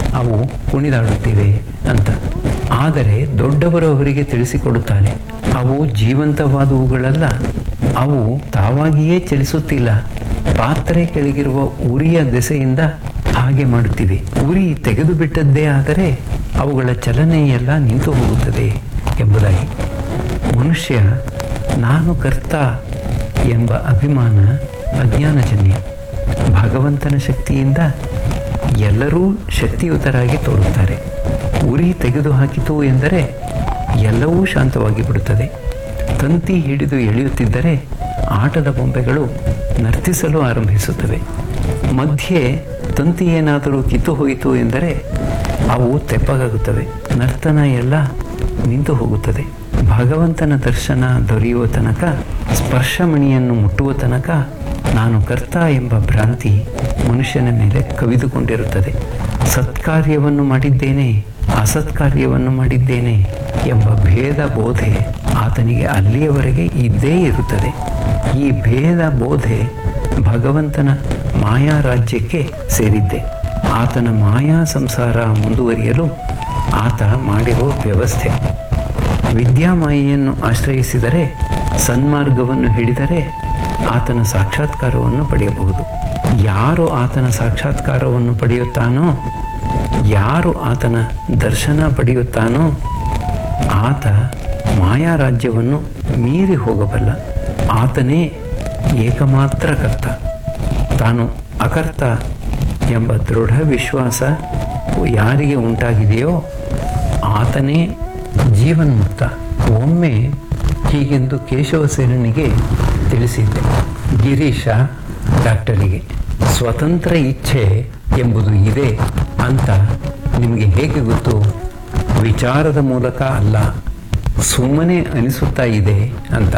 ಅವು ಕುಣಿದಾಡುತ್ತಿವೆ ಅಂತ ಆದರೆ ದೊಡ್ಡವರು ಅವರಿಗೆ ತಿಳಿಸಿಕೊಡುತ್ತಾರೆ ಅವು ಜೀವಂತವಾದವುಗಳಲ್ಲ ಅವು ತಾವಾಗಿಯೇ ಚಲಿಸುತ್ತಿಲ್ಲ ಪಾತ್ರೆ ಕೆಳಗಿರುವ ಉರಿಯ ದೆಸೆಯಿಂದ ಹಾಗೆ ಮಾಡುತ್ತಿವೆ ಉರಿ ತೆಗೆದು ಬಿಟ್ಟದ್ದೇ ಆದರೆ ಅವುಗಳ ಚಲನೆ ಎಲ್ಲ ನಿಂತು ಹೋಗುತ್ತದೆ ಎಂಬುದಾಗಿ ಮನುಷ್ಯ ನಾನು ಕರ್ತ ಎಂಬ ಅಭಿಮಾನ ಅಜ್ಞಾನಜನ್ಯ ಭಗವಂತನ ಶಕ್ತಿಯಿಂದ ಎಲ್ಲರೂ ಶಕ್ತಿಯುತರಾಗಿ ತೋರುತ್ತಾರೆ ಉರಿ ತೆಗೆದು ಹಾಕಿತು ಎಂದರೆ ಎಲ್ಲವೂ ಶಾಂತವಾಗಿ ಬಿಡುತ್ತದೆ ತಂತಿ ಹಿಡಿದು ಎಳೆಯುತ್ತಿದ್ದರೆ ಆಟದ ಬೊಂಬೆಗಳು ನರ್ತಿಸಲು ಆರಂಭಿಸುತ್ತವೆ ಮಧ್ಯೆ ತಂತಿ ಏನಾದರೂ ಕಿತ್ತು ಹೋಯಿತು ಎಂದರೆ ಅವು ತೆಪ್ಪಗಾಗುತ್ತವೆ ನರ್ತನ ಎಲ್ಲ ನಿಂತು ಹೋಗುತ್ತದೆ ಭಗವಂತನ ದರ್ಶನ ದೊರೆಯುವ ತನಕ ಸ್ಪರ್ಶಮಣಿಯನ್ನು ಮುಟ್ಟುವ ತನಕ ನಾನು ಕರ್ತ ಎಂಬ ಭ್ರಾಂತಿ ಮನುಷ್ಯನ ಮೇಲೆ ಕವಿದುಕೊಂಡಿರುತ್ತದೆ ಸತ್ಕಾರ್ಯವನ್ನು ಮಾಡಿದ್ದೇನೆ ಅಸತ್ಕಾರ್ಯವನ್ನು ಮಾಡಿದ್ದೇನೆ ಎಂಬ ಭೇದ ಬೋಧೆ ಆತನಿಗೆ ಅಲ್ಲಿಯವರೆಗೆ ಇದ್ದೇ ಇರುತ್ತದೆ ಈ ಭೇದ ಬೋಧೆ ಭಗವಂತನ ಮಾಯಾ ರಾಜ್ಯಕ್ಕೆ ಸೇರಿದ್ದೆ ಆತನ ಮಾಯಾ ಸಂಸಾರ ಮುಂದುವರಿಯಲು ಆತ ಮಾಡಿರುವ ವ್ಯವಸ್ಥೆ ವಿದ್ಯಾಮಾಯೆಯನ್ನು ಆಶ್ರಯಿಸಿದರೆ ಸನ್ಮಾರ್ಗವನ್ನು ಹಿಡಿದರೆ ಆತನ ಸಾಕ್ಷಾತ್ಕಾರವನ್ನು ಪಡೆಯಬಹುದು ಯಾರು ಆತನ ಸಾಕ್ಷಾತ್ಕಾರವನ್ನು ಪಡೆಯುತ್ತಾನೋ ಯಾರು ಆತನ ದರ್ಶನ ಪಡೆಯುತ್ತಾನೋ ಆತ ಮಾಯಾ ರಾಜ್ಯವನ್ನು ಮೀರಿ ಹೋಗಬಲ್ಲ ಆತನೇ ಏಕಮಾತ್ರ ಕರ್ತ ತಾನು ಅಕರ್ತ ಎಂಬ ದೃಢ ವಿಶ್ವಾಸ ಯಾರಿಗೆ ಉಂಟಾಗಿದೆಯೋ ಆತನೇ ಜೀವನ್ಮುಕ್ತ ಒಮ್ಮೆ ಹೀಗೆಂದು ಕೇಶವಸೇನನಿಗೆ ತಿಳಿಸಿದ್ದೆ ಗಿರೀಶ ಡಾಕ್ಟರಿಗೆ ಸ್ವತಂತ್ರ ಇಚ್ಛೆ ಎಂಬುದು ಇದೆ ಅಂತ ನಿಮಗೆ ಹೇಗೆ ಗೊತ್ತು ವಿಚಾರದ ಮೂಲಕ ಅಲ್ಲ ಸುಮ್ಮನೆ ಅನಿಸುತ್ತಾ ಇದೆ ಅಂತ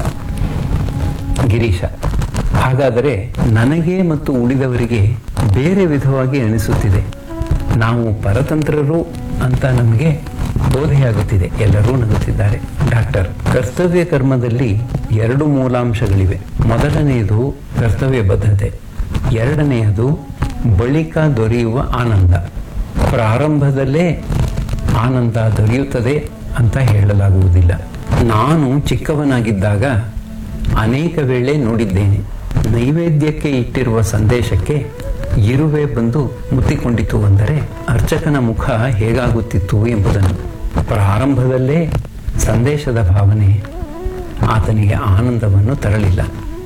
ಗಿರೀಶ ಹಾಗಾದರೆ ನನಗೆ ಮತ್ತು ಉಳಿದವರಿಗೆ ಬೇರೆ ವಿಧವಾಗಿ ಅನಿಸುತ್ತಿದೆ ನಾವು ಪರತಂತ್ರರು ಅಂತ ನಮಗೆ ಬೋಧೆಯಾಗುತ್ತಿದೆ ಎಲ್ಲರೂ ನಗುತ್ತಿದ್ದಾರೆ ಡಾಕ್ಟರ್ ಕರ್ತವ್ಯ ಕರ್ಮದಲ್ಲಿ ಎರಡು ಮೂಲಾಂಶಗಳಿವೆ ಮೊದಲನೆಯದು ಕರ್ತವ್ಯ ಬದ್ಧತೆ ಎರಡನೆಯದು ಬಳಿಕ ದೊರೆಯುವ ಆನಂದ ಪ್ರಾರಂಭದಲ್ಲೇ ಆನಂದ ದೊರೆಯುತ್ತದೆ ಅಂತ ಹೇಳಲಾಗುವುದಿಲ್ಲ ನಾನು ಚಿಕ್ಕವನಾಗಿದ್ದಾಗ ಅನೇಕ ವೇಳೆ ನೋಡಿದ್ದೇನೆ ನೈವೇದ್ಯಕ್ಕೆ ಇಟ್ಟಿರುವ ಸಂದೇಶಕ್ಕೆ ಇರುವೆ ಬಂದು ಮುತ್ತಿಕೊಂಡಿತು ಅಂದರೆ ಅರ್ಚಕನ ಮುಖ ಹೇಗಾಗುತ್ತಿತ್ತು ಎಂಬುದನ್ನು ಪ್ರಾರಂಭದಲ್ಲೇ ಸಂದೇಶದ ಭಾವನೆ ಆತನಿಗೆ ಆನಂದವನ್ನು ತರಲಿಲ್ಲ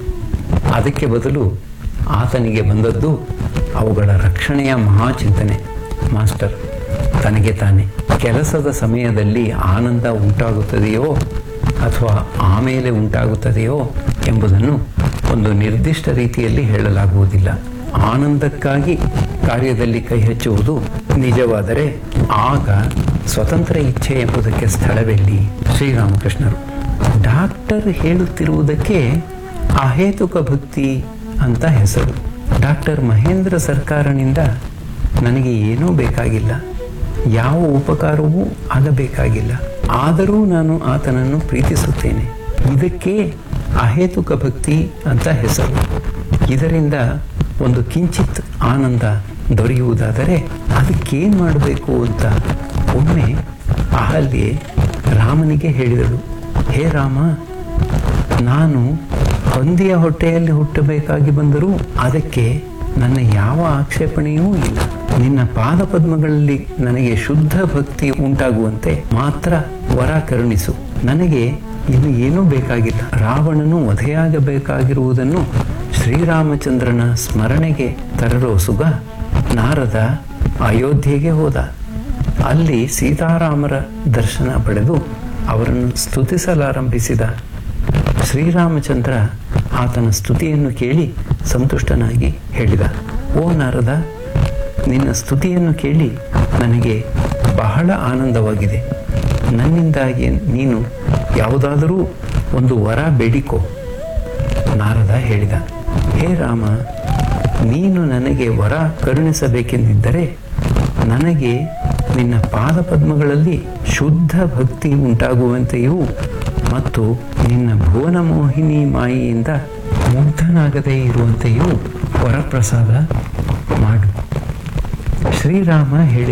ಅದಕ್ಕೆ ಬದಲು ಆತನಿಗೆ ಬಂದದ್ದು ಅವುಗಳ ರಕ್ಷಣೆಯ ಮಹಾಚಿಂತನೆ ಮಾಸ್ಟರ್ ತನಗೆ ತಾನೆ ಕೆಲಸದ ಸಮಯದಲ್ಲಿ ಆನಂದ ಉಂಟಾಗುತ್ತದೆಯೋ ಅಥವಾ ಆಮೇಲೆ ಉಂಟಾಗುತ್ತದೆಯೋ ಎಂಬುದನ್ನು ಒಂದು ನಿರ್ದಿಷ್ಟ ರೀತಿಯಲ್ಲಿ ಹೇಳಲಾಗುವುದಿಲ್ಲ ಆನಂದಕ್ಕಾಗಿ ಕಾರ್ಯದಲ್ಲಿ ಕೈ ಹಚ್ಚುವುದು ನಿಜವಾದರೆ ಆಗ ಸ್ವತಂತ್ರ ಇಚ್ಛೆ ಎಂಬುದಕ್ಕೆ ಸ್ಥಳವೆಲ್ಲಿ ಶ್ರೀರಾಮಕೃಷ್ಣರು ಡಾಕ್ಟರ್ ಹೇಳುತ್ತಿರುವುದಕ್ಕೆ ಅಹೇತುಕ ಭಕ್ತಿ ಅಂತ ಹೆಸರು ಡಾಕ್ಟರ್ ಮಹೇಂದ್ರ ಸರ್ಕಾರನಿಂದ ನನಗೆ ಏನೂ ಬೇಕಾಗಿಲ್ಲ ಯಾವ ಉಪಕಾರವೂ ಆಗಬೇಕಾಗಿಲ್ಲ ಆದರೂ ನಾನು ಆತನನ್ನು ಪ್ರೀತಿಸುತ್ತೇನೆ ಇದಕ್ಕೆ ಅಹೇತುಕ ಭಕ್ತಿ ಅಂತ ಹೆಸರು ಇದರಿಂದ ಒಂದು ಕಿಂಚಿತ್ ಆನಂದ ದೊರೆಯುವುದಾದರೆ ಅದಕ್ಕೇನು ಮಾಡಬೇಕು ಅಂತ ಒಮ್ಮೆ ಅಹಲ್ಯೆ ರಾಮನಿಗೆ ಹೇಳಿದಳು ಹೇ ರಾಮ ನಾನು ಹಂದಿಯ ಹೊಟ್ಟೆಯಲ್ಲಿ ಹುಟ್ಟಬೇಕಾಗಿ ಬಂದರೂ ಅದಕ್ಕೆ ನನ್ನ ಯಾವ ಆಕ್ಷೇಪಣೆಯೂ ಇಲ್ಲ ನಿನ್ನ ಪಾದ ಪದ್ಮಗಳಲ್ಲಿ ನನಗೆ ಶುದ್ಧ ಭಕ್ತಿ ಉಂಟಾಗುವಂತೆ ಮಾತ್ರ ವರ ಕರುಣಿಸು ನನಗೆ ಇನ್ನು ಏನೂ ಬೇಕಾಗಿಲ್ಲ ರಾವಣನು ವಧೆಯಾಗಬೇಕಾಗಿರುವುದನ್ನು ಶ್ರೀರಾಮಚಂದ್ರನ ಸ್ಮರಣೆಗೆ ತರಲು ಸುಗ ನಾರದ ಅಯೋಧ್ಯೆಗೆ ಹೋದ ಅಲ್ಲಿ ಸೀತಾರಾಮರ ದರ್ಶನ ಪಡೆದು ಅವರನ್ನು ಸ್ತುತಿಸಲಾರಂಭಿಸಿದ ಶ್ರೀರಾಮಚಂದ್ರ ಆತನ ಸ್ತುತಿಯನ್ನು ಕೇಳಿ ಸಂತುಷ್ಟನಾಗಿ ಹೇಳಿದ ಓ ನಾರದ ನಿನ್ನ ಸ್ತುತಿಯನ್ನು ಕೇಳಿ ನನಗೆ ಬಹಳ ಆನಂದವಾಗಿದೆ ನನ್ನಿಂದಾಗಿ ನೀನು ಯಾವುದಾದರೂ ಒಂದು ವರ ಬೇಡಿಕೋ ನಾರದ ಹೇಳಿದ ಹೇ ರಾಮ ನೀನು ನನಗೆ ವರ ಕರುಣಿಸಬೇಕೆಂದಿದ್ದರೆ ನನಗೆ ನಿನ್ನ ಪಾದ ಪದ್ಮಗಳಲ್ಲಿ ಶುದ್ಧ ಭಕ್ತಿ ಉಂಟಾಗುವಂತೆಯೂ ಮತ್ತು ನಿನ್ನ ಭುವನ ಮೋಹಿನಿ ಮಾಯಿಯಿಂದ ಮುಗ್ಧನಾಗದೇ ಇರುವಂತೆಯೂ ವರಪ್ರಸಾದ ಮಾಡು ಶ್ರೀರಾಮ ಹೇಳಿ